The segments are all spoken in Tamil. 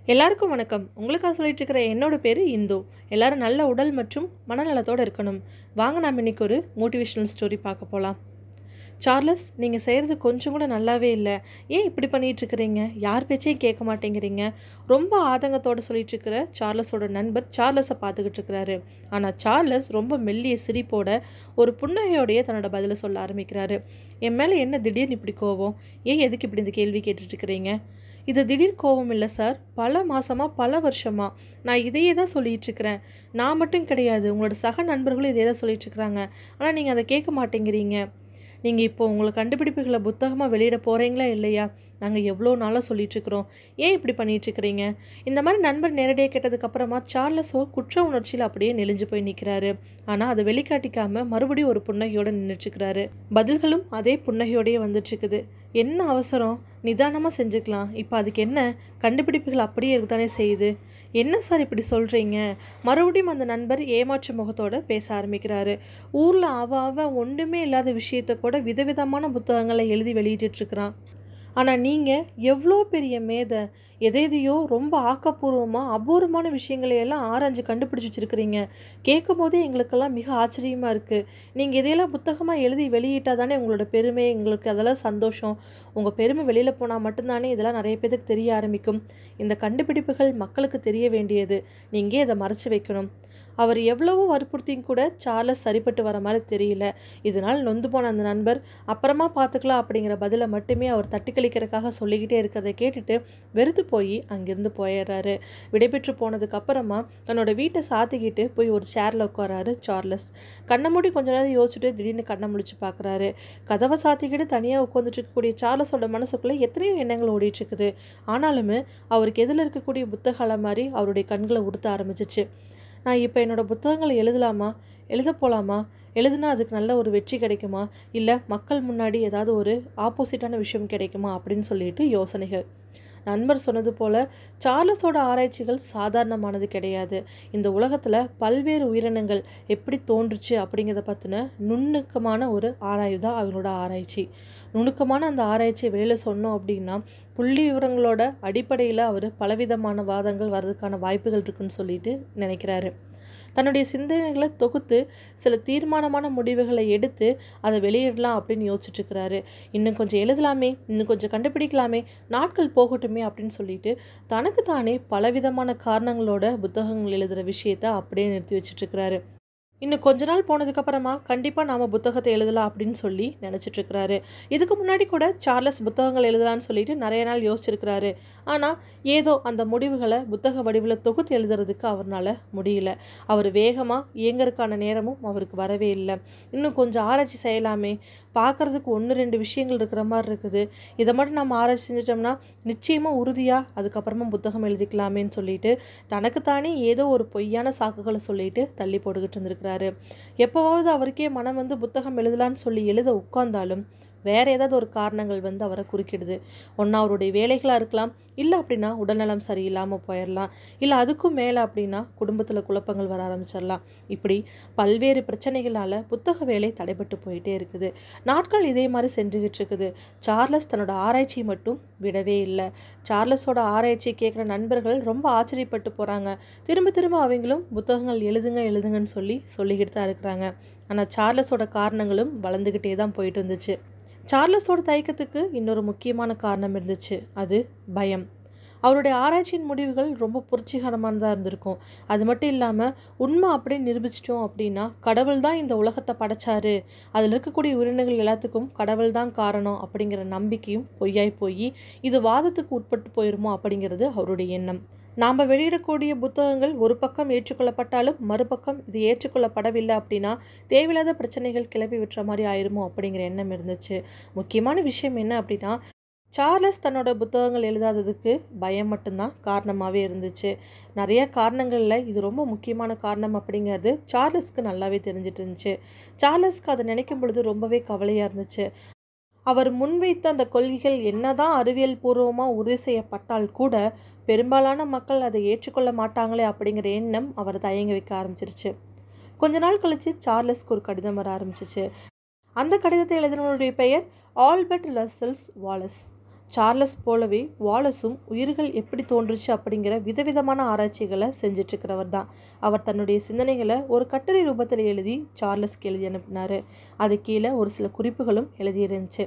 எல்லாருக்கும் வணக்கம் உங்களுக்காக சொல்லிட்டு இருக்கிற என்னோட பேர் இந்து எல்லாரும் நல்ல உடல் மற்றும் மனநலத்தோடு இருக்கணும் வாங்க நாம் இன்னைக்கு ஒரு மோட்டிவேஷனல் ஸ்டோரி பார்க்க போகலாம் சார்லஸ் நீங்கள் செய்கிறது கொஞ்சம் கூட நல்லாவே இல்லை ஏன் இப்படி பண்ணிட்டு இருக்கிறீங்க யார் பேச்சையும் கேட்க மாட்டேங்கிறீங்க ரொம்ப ஆதங்கத்தோடு சொல்லிட்டு இருக்கிற சார்லஸோட நண்பர் சார்லஸை பார்த்துக்கிட்டு இருக்கிறாரு ஆனால் சார்லஸ் ரொம்ப மெல்லிய சிரிப்போட ஒரு புன்னகையோடையே தன்னோட பதிலை சொல்ல ஆரம்பிக்கிறாரு என் மேலே என்ன திடீர்னு இப்படி கோவம் ஏன் எதுக்கு இப்படி இந்த கேள்வி கேட்டுட்டு இருக்கிறீங்க இது திடீர் கோபம் இல்லை சார் பல மாதமாக பல வருஷமாக நான் இதையே தான் சொல்லிட்டு இருக்கிறேன் நான் மட்டும் கிடையாது உங்களோட சக நண்பர்களும் இதே தான் சொல்லிட்டு இருக்கிறாங்க ஆனால் நீங்கள் அதை கேட்க மாட்டேங்கிறீங்க நீங்கள் இப்போ உங்களை கண்டுபிடிப்புகளை புத்தகமாக வெளியிட போகிறீங்களா இல்லையா நாங்கள் எவ்வளோ நாளாக சொல்லிட்டு இருக்கிறோம் ஏன் இப்படி பண்ணிட்டு இருக்கிறீங்க இந்த மாதிரி நண்பர் நேரடியாக கேட்டதுக்கப்புறமா சார்லஸோ குற்ற உணர்ச்சியில் அப்படியே நெளிஞ்சு போய் நிற்கிறாரு ஆனால் அதை வெளிக்காட்டிக்காம மறுபடியும் ஒரு புன்னகையோடு நின்றுட்டுருக்கிறாரு பதில்களும் அதே புன்னகையோடயே வந்துட்டுருக்குது என்ன அவசரம் நிதானமாக செஞ்சுக்கலாம் இப்போ அதுக்கு என்ன கண்டுபிடிப்புகள் அப்படியே இருக்கத்தானே செய்யுது என்ன சார் இப்படி சொல்கிறீங்க மறுபடியும் அந்த நண்பர் ஏமாற்று முகத்தோட பேச ஆரம்பிக்கிறாரு ஊரில் அவ அவ ஒன்றுமே இல்லாத விஷயத்த கூட விதவிதமான புத்தகங்களை எழுதி வெளியிட்டுருக்கிறான் ஆனால் நீங்கள் எவ்வளோ பெரிய மேதை எதை எதையோ ரொம்ப ஆக்கப்பூர்வமாக அபூர்வமான விஷயங்களை எல்லாம் ஆராய்ஞ்சு கண்டுபிடிச்சி வச்சுருக்கிறீங்க கேட்கும் போதே எங்களுக்கெல்லாம் மிக ஆச்சரியமாக இருக்குது நீங்கள் இதையெல்லாம் புத்தகமாக எழுதி வெளியிட்டால் தானே உங்களோட பெருமை எங்களுக்கு அதெல்லாம் சந்தோஷம் உங்கள் பெருமை வெளியில் போனால் மட்டும்தானே இதெல்லாம் நிறைய பேருக்கு தெரிய ஆரம்பிக்கும் இந்த கண்டுபிடிப்புகள் மக்களுக்கு தெரிய வேண்டியது நீங்கள் இதை மறைச்சு வைக்கணும் அவர் எவ்வளவோ வற்புறுத்தியும் கூட சார்லஸ் சரிப்பட்டு வர மாதிரி தெரியல இதனால் நொந்து போன அந்த நண்பர் அப்புறமா பார்த்துக்கலாம் அப்படிங்கிற பதிலை மட்டுமே அவர் தட்டிக்கழிக்கிறதுக்காக சொல்லிக்கிட்டே இருக்கிறத கேட்டுட்டு வெறுத்து போய் அங்கேருந்து போயிடுறாரு விடைபெற்று போனதுக்கு அப்புறமா தன்னோட வீட்டை சாத்திக்கிட்டு போய் ஒரு சேரில் உட்காராரு சார்லஸ் கண்ணை மூடி கொஞ்ச நேரம் யோசிச்சுட்டு திடீர்னு கண்ணை முழிச்சு பார்க்குறாரு கதவை சாத்திக்கிட்டு தனியாக உட்காந்துட்டு இருக்கக்கூடிய சார்லஸோட மனசுக்குள்ளே எத்தனையோ எண்ணங்கள் ஓடிட்டு இருக்குது ஆனாலுமே அவருக்கு எதில் இருக்கக்கூடிய புத்தகால மாதிரி அவருடைய கண்களை உடுத்த ஆரம்பிச்சிச்சு நான் இப்போ என்னோடய புத்தகங்களை எழுதலாமா எழுத போகலாமா எழுதுனா அதுக்கு நல்ல ஒரு வெற்றி கிடைக்குமா இல்லை மக்கள் முன்னாடி ஏதாவது ஒரு ஆப்போசிட்டான விஷயம் கிடைக்குமா அப்படின்னு சொல்லிட்டு யோசனைகள் நண்பர் சொன்னது போல் சார்லஸோட ஆராய்ச்சிகள் சாதாரணமானது கிடையாது இந்த உலகத்தில் பல்வேறு உயிரினங்கள் எப்படி தோன்றுச்சு அப்படிங்கிறத பற்றின நுணுக்கமான ஒரு ஆராய்வு தான் அவங்களோட ஆராய்ச்சி நுணுக்கமான அந்த ஆராய்ச்சியை வெளியில் சொன்னோம் அப்படின்னா புள்ளி விவரங்களோட அடிப்படையில் அவர் பலவிதமான வாதங்கள் வர்றதுக்கான வாய்ப்புகள் இருக்குன்னு சொல்லிட்டு நினைக்கிறாரு தன்னுடைய சிந்தனைகளை தொகுத்து சில தீர்மானமான முடிவுகளை எடுத்து அதை வெளியிடலாம் அப்படின்னு யோசிச்சுட்ருக்கிறாரு இன்னும் கொஞ்சம் எழுதலாமே இன்னும் கொஞ்சம் கண்டுபிடிக்கலாமே நாட்கள் போகட்டுமே அப்படின்னு சொல்லிட்டு தனக்கு தானே பலவிதமான காரணங்களோட புத்தகங்கள் எழுதுகிற விஷயத்த அப்படியே நிறுத்தி வச்சுட்ருக்கிறாரு இன்னும் கொஞ்ச நாள் போனதுக்கப்புறமா கண்டிப்பாக நாம் புத்தகத்தை எழுதலாம் அப்படின்னு சொல்லி நினச்சிட்ருக்கிறாரு இதுக்கு முன்னாடி கூட சார்லஸ் புத்தகங்கள் எழுதலான்னு சொல்லிட்டு நிறைய நாள் யோசிச்சிருக்கிறாரு ஆனால் ஏதோ அந்த முடிவுகளை புத்தக வடிவில் தொகுத்து எழுதுறதுக்கு அவரால் முடியல அவர் வேகமாக இயங்கறதுக்கான நேரமும் அவருக்கு வரவே இல்லை இன்னும் கொஞ்சம் ஆராய்ச்சி செய்யலாமே பார்க்குறதுக்கு ஒன்று ரெண்டு விஷயங்கள் இருக்கிற மாதிரி இருக்குது இதை மட்டும் நம்ம ஆராய்ச்சி செஞ்சிட்டோம்னா நிச்சயமாக உறுதியாக அதுக்கப்புறமா புத்தகம் எழுதிக்கலாமேன்னு சொல்லிட்டு தனக்குத்தானே ஏதோ ஒரு பொய்யான சாக்குகளை சொல்லிட்டு தள்ளி போட்டுக்கிட்டு இருந்திருக்கிறாரு எப்போவாவது அவருக்கே மனம் வந்து புத்தகம் எழுதலான்னு சொல்லி எழுத உட்கார்ந்தாலும் வேறு ஏதாவது ஒரு காரணங்கள் வந்து அவரை குறுக்கிடுது ஒன்றா அவருடைய வேலைகளாக இருக்கலாம் இல்லை அப்படின்னா உடல்நலம் சரியில்லாமல் போயிடலாம் இல்லை அதுக்கும் மேலே அப்படின்னா குடும்பத்தில் குழப்பங்கள் வர ஆரம்பிச்சிடலாம் இப்படி பல்வேறு பிரச்சனைகளால் புத்தக வேலை தடைபட்டு போயிட்டே இருக்குது நாட்கள் இதே மாதிரி சென்றுக்கிட்டு இருக்குது சார்லஸ் தன்னோட ஆராய்ச்சியை மட்டும் விடவே இல்லை சார்லஸோட ஆராய்ச்சி கேட்குற நண்பர்கள் ரொம்ப ஆச்சரியப்பட்டு போகிறாங்க திரும்ப திரும்ப அவங்களும் புத்தகங்கள் எழுதுங்க எழுதுங்கன்னு சொல்லி சொல்லிக்கிட்டு தான் இருக்கிறாங்க ஆனால் சார்லஸோட காரணங்களும் வளர்ந்துக்கிட்டே தான் போயிட்டு இருந்துச்சு சார்லஸோட தயக்கத்துக்கு இன்னொரு முக்கியமான காரணம் இருந்துச்சு அது பயம் அவருடைய ஆராய்ச்சியின் முடிவுகள் ரொம்ப புரட்சிகரமானதாக இருந்திருக்கும் அது மட்டும் இல்லாமல் உண்மை அப்படியே நிரூபிச்சிட்டோம் அப்படின்னா கடவுள் தான் இந்த உலகத்தை படைச்சாரு அதில் இருக்கக்கூடிய உயிரினங்கள் எல்லாத்துக்கும் கடவுள் தான் காரணம் அப்படிங்கிற நம்பிக்கையும் பொய்யாய் போய் இது வாதத்துக்கு உட்பட்டு போயிருமோ அப்படிங்கிறது அவருடைய எண்ணம் நாம் வெளியிடக்கூடிய புத்தகங்கள் ஒரு பக்கம் ஏற்றுக்கொள்ளப்பட்டாலும் மறுபக்கம் இது ஏற்றுக்கொள்ளப்படவில்லை அப்படின்னா தேவையில்லாத பிரச்சனைகள் கிளப்பி விட்டுற மாதிரி ஆயிருமோ அப்படிங்கிற எண்ணம் இருந்துச்சு முக்கியமான விஷயம் என்ன அப்படின்னா சார்லஸ் தன்னோட புத்தகங்கள் எழுதாததுக்கு பயம் மட்டும்தான் காரணமாகவே இருந்துச்சு நிறைய காரணங்களில் இது ரொம்ப முக்கியமான காரணம் அப்படிங்கிறது சார்லஸ்க்கு நல்லாவே தெரிஞ்சிட்டு இருந்துச்சு சார்லஸ்க்கு அதை நினைக்கும் பொழுது ரொம்பவே கவலையாக இருந்துச்சு அவர் முன்வைத்த அந்த கொள்கைகள் என்னதான் அறிவியல் பூர்வமாக உறுதி செய்யப்பட்டால் கூட பெரும்பாலான மக்கள் அதை ஏற்றுக்கொள்ள மாட்டாங்களே அப்படிங்கிற எண்ணம் அவரை தயங்க வைக்க ஆரம்பிச்சிருச்சு கொஞ்ச நாள் கழிச்சு சார்லஸ்க்கு ஒரு கடிதம் வர ஆரம்பிச்சிச்சு அந்த கடிதத்தை எழுதினவருடைய பெயர் ஆல்பர்ட் ரசல்ஸ் வாலஸ் சார்லஸ் போலவே வாலஸும் உயிர்கள் எப்படி தோன்றுச்சு அப்படிங்கிற விதவிதமான ஆராய்ச்சிகளை செஞ்சிட்ருக்கிறவர் தான் அவர் தன்னுடைய சிந்தனைகளை ஒரு கட்டுரை ரூபத்தில் எழுதி சார்லஸ்க்கு எழுதி அனுப்பினார் அது கீழே ஒரு சில குறிப்புகளும் எழுதியிருந்துச்சு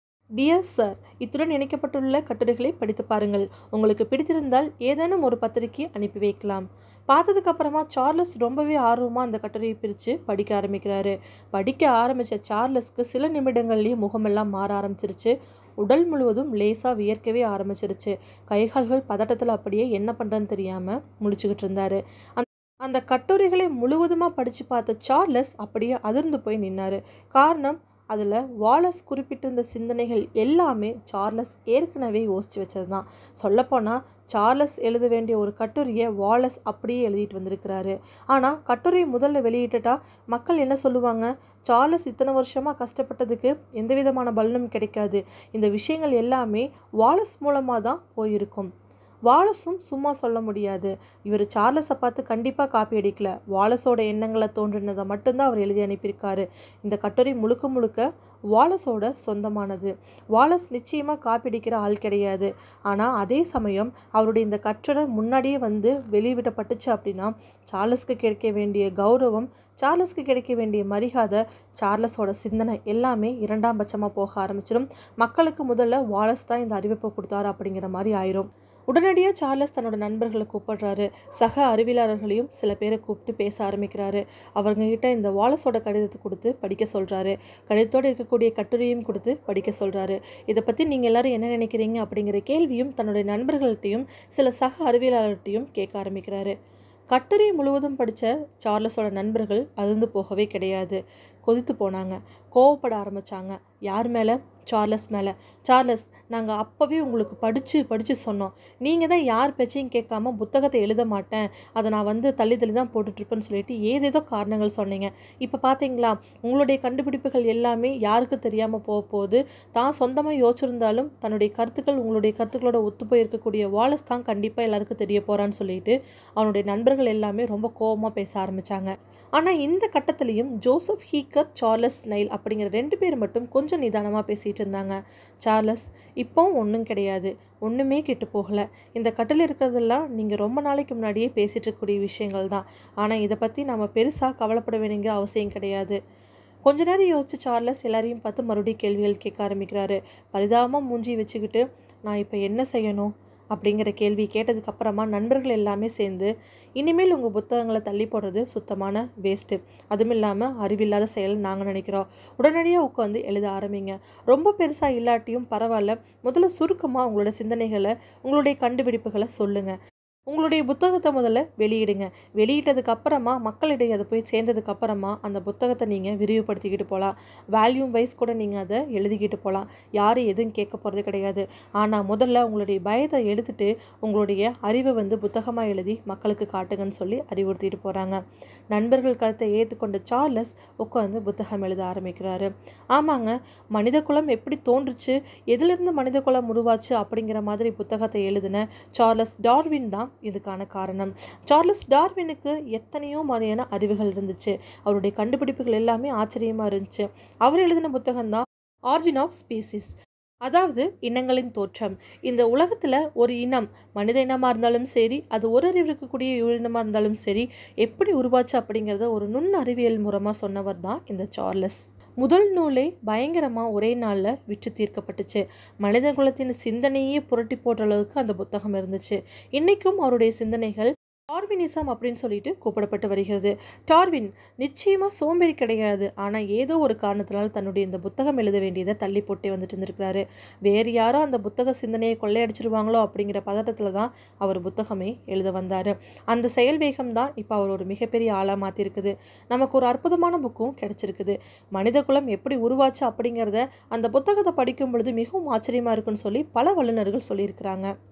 டியர் சார் இத்துடன் இணைக்கப்பட்டுள்ள கட்டுரைகளை படித்து பாருங்கள் உங்களுக்கு பிடித்திருந்தால் ஏதேனும் ஒரு பத்திரிகை அனுப்பி வைக்கலாம் பார்த்ததுக்கு அப்புறமா சார்லஸ் ரொம்பவே ஆர்வமாக அந்த கட்டுரையை பிரித்து படிக்க ஆரம்பிக்கிறாரு படிக்க ஆரம்பித்த சார்லஸ்க்கு சில நிமிடங்கள்லேயே முகமெல்லாம் மாற ஆரம்பிச்சிருச்சு உடல் முழுவதும் லேசாக வியர்க்கவே ஆரம்பிச்சிருச்சு கைகால்கள் பதட்டத்தில் அப்படியே என்ன பண்ணுறன்னு தெரியாமல் முழிச்சுக்கிட்டு இருந்தார் அந்த அந்த கட்டுரைகளை முழுவதுமாக படித்து பார்த்த சார்லஸ் அப்படியே அதிர்ந்து போய் நின்னார் காரணம் அதில் வாலஸ் குறிப்பிட்டிருந்த சிந்தனைகள் எல்லாமே சார்லஸ் ஏற்கனவே யோசித்து வச்சது தான் சொல்லப்போனால் சார்லஸ் எழுத வேண்டிய ஒரு கட்டுரையை வாலஸ் அப்படியே எழுதிட்டு வந்திருக்கிறாரு ஆனால் கட்டுரையை முதல்ல வெளியிட்டுட்டா மக்கள் என்ன சொல்லுவாங்க சார்லஸ் இத்தனை வருஷமாக கஷ்டப்பட்டதுக்கு எந்த விதமான பலனும் கிடைக்காது இந்த விஷயங்கள் எல்லாமே வாலஸ் மூலமாக தான் போயிருக்கும் வாலஸும் சும்மா சொல்ல முடியாது இவர் சார்லஸை பார்த்து கண்டிப்பாக காப்பி அடிக்கல வாலஸோட எண்ணங்களை தோன்றினதை மட்டும்தான் அவர் எழுதி அனுப்பியிருக்காரு இந்த கட்டுரை முழுக்க முழுக்க வாலஸோட சொந்தமானது வாலஸ் நிச்சயமாக காப்பி அடிக்கிற ஆள் கிடையாது ஆனால் அதே சமயம் அவருடைய இந்த கட்டுரை முன்னாடியே வந்து வெளியிடப்பட்டுச்சு அப்படின்னா சார்லஸ்க்கு கிடைக்க வேண்டிய கௌரவம் சார்லஸ்க்கு கிடைக்க வேண்டிய மரியாதை சார்லஸோட சிந்தனை எல்லாமே இரண்டாம் பட்சமாக போக ஆரம்பிச்சிடும் மக்களுக்கு முதல்ல வாலஸ் தான் இந்த அறிவிப்பை கொடுத்தாரு அப்படிங்கிற மாதிரி ஆயிரும் உடனடியாக சார்லஸ் தன்னோட நண்பர்களை கூப்பிடுறாரு சக அறிவியலாளர்களையும் சில பேரை கூப்பிட்டு பேச ஆரம்பிக்கிறாரு அவங்ககிட்ட இந்த வாலஸோட கடிதத்தை கொடுத்து படிக்க சொல்கிறாரு கடிதத்தோடு இருக்கக்கூடிய கட்டுரையும் கொடுத்து படிக்க சொல்கிறாரு இதை பற்றி நீங்கள் எல்லாரும் என்ன நினைக்கிறீங்க அப்படிங்கிற கேள்வியும் தன்னுடைய நண்பர்கள்ட்டையும் சில சக அறிவியலாளர்கிட்டையும் கேட்க ஆரம்பிக்கிறாரு கட்டுரை முழுவதும் படித்த சார்லஸோட நண்பர்கள் அதிர்ந்து போகவே கிடையாது கொதித்து போனாங்க கோவப்பட ஆரம்பித்தாங்க யார் மேலே சார்லஸ் மேலே சார்லஸ் நாங்கள் அப்போவே உங்களுக்கு படித்து படித்து சொன்னோம் நீங்கள் தான் யார் பேச்சையும் கேட்காம புத்தகத்தை எழுத மாட்டேன் அதை நான் வந்து தள்ளி தள்ளி தான் போட்டுட்ருப்பேன்னு சொல்லிட்டு ஏதேதோ காரணங்கள் சொன்னீங்க இப்போ பார்த்தீங்களா உங்களுடைய கண்டுபிடிப்புகள் எல்லாமே யாருக்கு தெரியாமல் போக போகுது தான் சொந்தமாக யோசிச்சிருந்தாலும் தன்னுடைய கருத்துக்கள் உங்களுடைய கருத்துக்களோட ஒத்து போய் இருக்கக்கூடிய வாலஸ் தான் கண்டிப்பாக எல்லாருக்கும் தெரிய போகிறான்னு சொல்லிட்டு அவனுடைய நண்பர்கள் எல்லாமே ரொம்ப கோபமாக பேச ஆரம்பித்தாங்க ஆனால் இந்த கட்டத்துலேயும் ஜோசப் ஹீக்கர் சார்லஸ் நைல் அப்படிங்கிற ரெண்டு பேர் மட்டும் கொஞ்சம் நிதானமாக பேசிகிட்டு இருந்தாங்க சார்லஸ் இப்போவும் ஒன்றும் கிடையாது ஒன்றுமே கெட்டு போகலை இந்த கட்டில் இருக்கிறதெல்லாம் நீங்கள் ரொம்ப நாளைக்கு முன்னாடியே பேசிகிட்டு இருக்கக்கூடிய விஷயங்கள் தான் ஆனால் இதை பற்றி நம்ம பெருசாக கவலைப்பட வேணுங்கிற அவசியம் கிடையாது கொஞ்ச நேரம் யோசிச்சு சார்லஸ் எல்லாரையும் பார்த்து மறுபடியும் கேள்விகள் கேட்க ஆரம்பிக்கிறாரு பரிதாபமாக மூஞ்சி வச்சுக்கிட்டு நான் இப்போ என்ன செய்யணும் அப்படிங்கிற கேள்வி கேட்டதுக்கு அப்புறமா நண்பர்கள் எல்லாமே சேர்ந்து இனிமேல் உங்கள் புத்தகங்களை தள்ளி போடுறது சுத்தமான வேஸ்ட்டு அதுவும் இல்லாமல் அறிவில்லாத செயல் நாங்கள் நினைக்கிறோம் உடனடியாக உட்காந்து எழுத ஆரம்பிங்க ரொம்ப பெருசாக இல்லாட்டியும் பரவாயில்ல முதல்ல சுருக்கமாக உங்களோட சிந்தனைகளை உங்களுடைய கண்டுபிடிப்புகளை சொல்லுங்கள் உங்களுடைய புத்தகத்தை முதல்ல வெளியிடுங்க வெளியிட்டதுக்கு அப்புறமா மக்களிடையே அதை போய் சேர்ந்ததுக்கு அப்புறமா அந்த புத்தகத்தை நீங்கள் விரிவுபடுத்திக்கிட்டு போகலாம் வேல்யூம் வைஸ் கூட நீங்கள் அதை எழுதிக்கிட்டு போகலாம் யாரும் எதுவும் கேட்க போகிறது கிடையாது ஆனால் முதல்ல உங்களுடைய பயத்தை எடுத்துட்டு உங்களுடைய அறிவை வந்து புத்தகமாக எழுதி மக்களுக்கு காட்டுங்கன்னு சொல்லி அறிவுறுத்திட்டு போகிறாங்க நண்பர்கள் கருத்தை ஏற்றுக்கொண்ட சார்லஸ் உட்காந்து புத்தகம் எழுத ஆரம்பிக்கிறாரு ஆமாங்க மனித குலம் எப்படி தோன்றுச்சு எதிலிருந்து மனித குலம் உருவாச்சு அப்படிங்கிற மாதிரி புத்தகத்தை எழுதின சார்லஸ் டார்வின் தான் இதுக்கான காரணம் சார்லஸ் டார்வினுக்கு எத்தனையோ மாதிரியான அறிவுகள் இருந்துச்சு அவருடைய கண்டுபிடிப்புகள் எல்லாமே ஆச்சரியமாக இருந்துச்சு அவர் எழுதின புத்தகம் தான் ஆர்ஜின் ஆஃப் ஸ்பீசிஸ் அதாவது இனங்களின் தோற்றம் இந்த உலகத்தில் ஒரு இனம் மனித இனமாக இருந்தாலும் சரி அது ஒரு அறிவு இருக்கக்கூடிய உயிரினமாக இருந்தாலும் சரி எப்படி உருவாச்சு அப்படிங்கிறத ஒரு நுண் அறிவியல் மூலமாக சொன்னவர் தான் இந்த சார்லஸ் முதல் நூலே பயங்கரமாக ஒரே நாளில் விற்று தீர்க்கப்பட்டுச்சு மனித குலத்தின் சிந்தனையே புரட்டி போடுற அளவுக்கு அந்த புத்தகம் இருந்துச்சு இன்றைக்கும் அவருடைய சிந்தனைகள் டார்வினிசம் அப்படின்னு சொல்லிட்டு கூப்பிடப்பட்டு வருகிறது டார்வின் நிச்சயமாக சோம்பேறி கிடையாது ஆனால் ஏதோ ஒரு காரணத்தினால தன்னுடைய இந்த புத்தகம் எழுத வேண்டியதை தள்ளி போட்டே வந்துட்டு இருந்திருக்கிறாரு வேறு யாரோ அந்த புத்தக சிந்தனையை கொள்ளையடிச்சிருவாங்களோ அப்படிங்கிற பதட்டத்தில் தான் அவர் புத்தகமே எழுத வந்தார் அந்த செயல் வேகம் தான் இப்போ அவர் ஒரு மிகப்பெரிய ஆளாக மாற்றிருக்குது நமக்கு ஒரு அற்புதமான புக்கும் கிடைச்சிருக்குது மனித குலம் எப்படி உருவாச்சு அப்படிங்கிறத அந்த புத்தகத்தை படிக்கும் பொழுது மிகவும் ஆச்சரியமாக இருக்குன்னு சொல்லி பல வல்லுநர்கள் சொல்லியிருக்கிறாங்க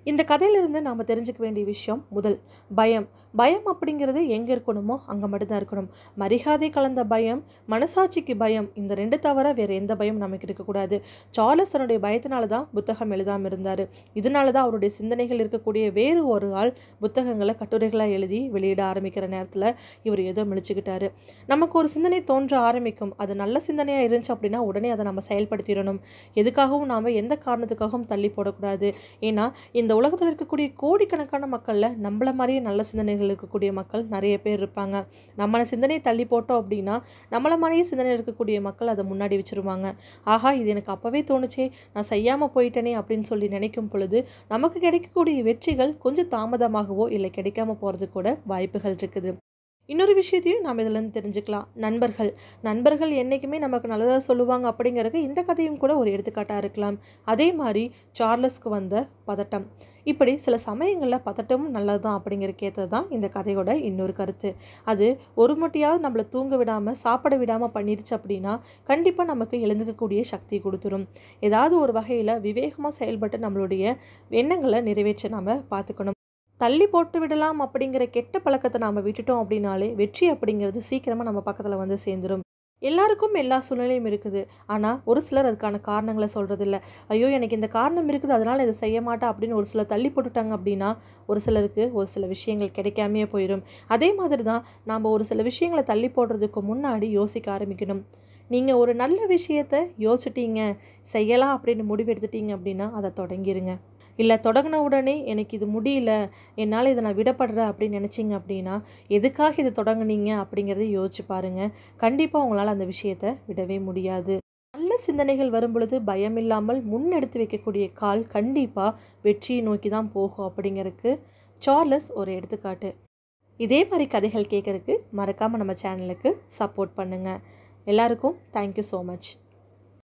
இந்த கதையிலிருந்து நாம் தெரிஞ்சுக்க வேண்டிய விஷயம் முதல் பயம் பயம் அப்படிங்கிறது எங்கே இருக்கணுமோ அங்கே மட்டும்தான் இருக்கணும் மரியாதை கலந்த பயம் மனசாட்சிக்கு பயம் இந்த ரெண்டு தவிர வேறு எந்த பயம் நமக்கு இருக்கக்கூடாது சார்லஸ் தன்னுடைய பயத்தினால தான் புத்தகம் எழுதாமல் இருந்தார் இதனால தான் அவருடைய சிந்தனைகள் இருக்கக்கூடிய வேறு ஒரு ஆள் புத்தகங்களை கட்டுரைகளாக எழுதி வெளியிட ஆரம்பிக்கிற நேரத்தில் இவர் ஏதோ மிழிச்சுக்கிட்டாரு நமக்கு ஒரு சிந்தனை தோன்ற ஆரம்பிக்கும் அது நல்ல சிந்தனையாக இருந்துச்சு அப்படின்னா உடனே அதை நம்ம செயல்படுத்திடணும் எதுக்காகவும் நாம் எந்த காரணத்துக்காகவும் தள்ளி போடக்கூடாது ஏன்னா இந்த உலகத்தில் இருக்கக்கூடிய கோடிக்கணக்கான மக்களில் நம்மள மாதிரியே நல்ல சிந்தனைகள் இருக்கக்கூடிய மக்கள் நிறைய பேர் இருப்பாங்க நம்ம சிந்தனையை தள்ளி போட்டோம் அப்படின்னா நம்மள மாதிரியே சிந்தனை இருக்கக்கூடிய மக்கள் அதை முன்னாடி வச்சுருவாங்க ஆஹா இது எனக்கு அப்போவே தோணுச்சே நான் செய்யாமல் போயிட்டேனே அப்படின்னு சொல்லி நினைக்கும் பொழுது நமக்கு கிடைக்கக்கூடிய வெற்றிகள் கொஞ்சம் தாமதமாகவோ இல்லை கிடைக்காம போகிறது கூட வாய்ப்புகள் இருக்குது இன்னொரு விஷயத்தையும் நாம் இதிலேருந்து தெரிஞ்சுக்கலாம் நண்பர்கள் நண்பர்கள் என்றைக்குமே நமக்கு நல்லதாக சொல்லுவாங்க அப்படிங்கிறதுக்கு இந்த கதையும் கூட ஒரு எடுத்துக்காட்டாக இருக்கலாம் அதே மாதிரி சார்லஸ்க்கு வந்த பதட்டம் இப்படி சில சமயங்களில் பதட்டமும் நல்லது தான் அப்படிங்கிறக்கேற்றது தான் இந்த கதையோட இன்னொரு கருத்து அது ஒரு மட்டியாவது நம்மளை தூங்க விடாமல் சாப்பிட விடாமல் பண்ணிருச்சு அப்படின்னா கண்டிப்பாக நமக்கு எழுந்துக்கக்கூடிய சக்தி கொடுத்துரும் ஏதாவது ஒரு வகையில் விவேகமாக செயல்பட்டு நம்மளுடைய எண்ணங்களை நிறைவேற்ற நாம் பார்த்துக்கணும் தள்ளி போட்டு விடலாம் அப்படிங்கிற கெட்ட பழக்கத்தை நாம் விட்டுட்டோம் அப்படின்னாலே வெற்றி அப்படிங்கிறது சீக்கிரமாக நம்ம பக்கத்தில் வந்து சேர்ந்துடும் எல்லாருக்கும் எல்லா சூழ்நிலையும் இருக்குது ஆனால் ஒரு சிலர் அதுக்கான காரணங்களை சொல்கிறதில்ல ஐயோ எனக்கு இந்த காரணம் இருக்குது அதனால் இதை செய்ய மாட்டேன் அப்படின்னு ஒரு சிலர் தள்ளி போட்டுட்டாங்க அப்படின்னா ஒரு சிலருக்கு ஒரு சில விஷயங்கள் கிடைக்காமையே போயிடும் அதே மாதிரி தான் நாம் ஒரு சில விஷயங்களை தள்ளி போடுறதுக்கு முன்னாடி யோசிக்க ஆரம்பிக்கணும் நீங்கள் ஒரு நல்ல விஷயத்த யோசிச்சிட்டீங்க செய்யலாம் அப்படின்னு முடிவெடுத்துட்டீங்க அப்படின்னா அதை தொடங்கிருங்க இல்லை தொடங்கின உடனே எனக்கு இது முடியல என்னால் இதை நான் விடப்படுறேன் அப்படின்னு நினச்சிங்க அப்படின்னா எதுக்காக இதை தொடங்குனீங்க அப்படிங்கிறத யோசிச்சு பாருங்கள் கண்டிப்பாக உங்களால் அந்த விஷயத்தை விடவே முடியாது நல்ல சிந்தனைகள் வரும் பொழுது பயம் இல்லாமல் முன்னெடுத்து வைக்கக்கூடிய கால் கண்டிப்பாக வெற்றியை நோக்கி தான் போகும் அப்படிங்கிறதுக்கு சார்லஸ் ஒரு எடுத்துக்காட்டு இதே மாதிரி கதைகள் கேட்குறதுக்கு மறக்காமல் நம்ம சேனலுக்கு சப்போர்ட் பண்ணுங்கள் எல்லாருக்கும் தேங்க்யூ ஸோ மச்